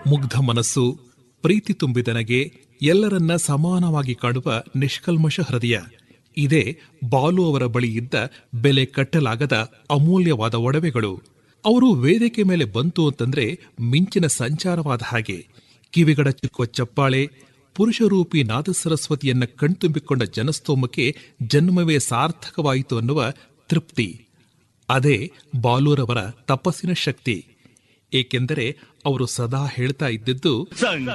ಮುಗ್ಧ ಮನಸ್ಸು ಪ್ರೀತಿ ತುಂಬಿದನಗೆ ಎಲ್ಲರನ್ನ ಸಮಾನವಾಗಿ ಕಾಣುವ ನಿಷ್ಕಲ್ಮಶ ಹೃದಯ ಇದೇ ಬಾಲು ಅವರ ಬಳಿ ಇದ್ದ ಬೆಲೆ ಕಟ್ಟಲಾಗದ ಅಮೂಲ್ಯವಾದ ಒಡವೆಗಳು ಅವರು ವೇದಿಕೆ ಮೇಲೆ ಬಂತು ಅಂತಂದ್ರೆ ಮಿಂಚಿನ ಸಂಚಾರವಾದ ಹಾಗೆ ಕಿವಿಗಡ ಚಿಕ್ಕುವ ಚಪ್ಪಾಳೆ ಪುರುಷರೂಪಿ ನಾದ ಸರಸ್ವತಿಯನ್ನ ಕಣ್ತುಂಬಿಕೊಂಡ ಜನಸ್ತೋಮಕ್ಕೆ ಜನ್ಮವೇ ಸಾರ್ಥಕವಾಯಿತು ಅನ್ನುವ ತೃಪ್ತಿ ಅದೇ ಬಾಲೂರವರ ತಪಸ್ಸಿನ ಶಕ್ತಿ ಏಕೆಂದರೆ ಅವರು ಸದಾ ಹೇಳ್ತಾ ಇದ್ದಿದ್ದು ಸಂಘ